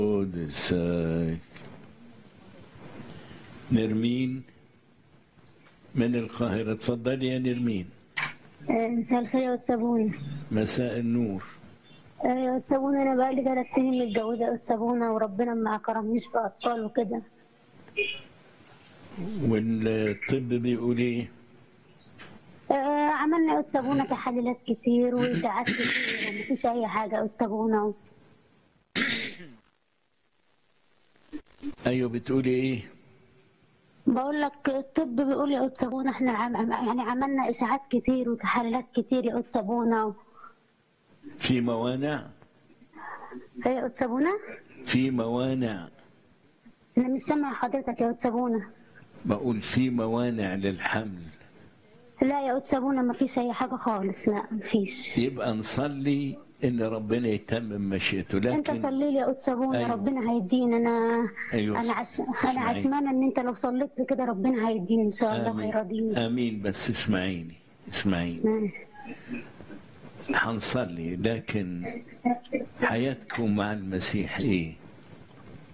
قدسك نرمين من القاهرة اتفضلي يا نرمين آه، مساء الخير يا وتسابونا مساء النور يا وتسابونا انا بقالي ثلاث سنين متجوزه يا وتسابونا وربنا ما كرمنيش باطفال وكده والطب بيقول ايه آه، عملنا يا وتسابونا تحاليلات كتير واشاعات كتير ومفيش اي حاجه يا وتسابونا ايوه بتقولي ايه بقول لك الطب بيقول يا وتسابونا احنا عم يعني عملنا اشاعات كتير وتحاليلات كتير يا وتسابونا في موانع يا وتسابونا في موانع انا مش سامع حضرتك يا وتسابونا بقول في موانع للحمل لا يا وتسابونا مفيش اي حاجه خالص لا مفيش يبقى نصلي ان ربنا يتمم مشيئته انت لكن صلي لي يا أتسابونا أيوة. ربنا هيديني انا أيوة. انا عش... انا اسمعي. عشمانه ان انت لو صليت كده ربنا هيديني ان شاء الله امين ويرضيني امين بس اسمعيني اسمعيني ماشي. هنصلي لكن حياتكم مع المسيح ايه